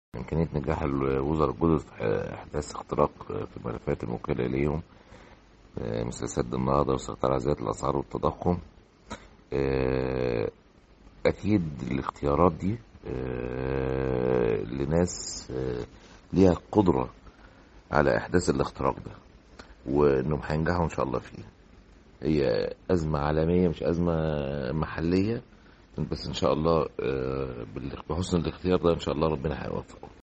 إمكانية نجاح الوزراء الجدد في إحداث اختراق في الملفات الموكلة إليهم مثل سد النهضة والسيطرة على زيادة الأسعار والتضخم أكيد الاختيارات دي لناس ليها قدرة على إحداث الاختراق ده وإنهم هينجحوا إن شاء الله فيه هي أزمة عالمية مش أزمة محلية بس إن شاء الله بحسن الاختيار ده إن شاء الله ربنا هيوفقه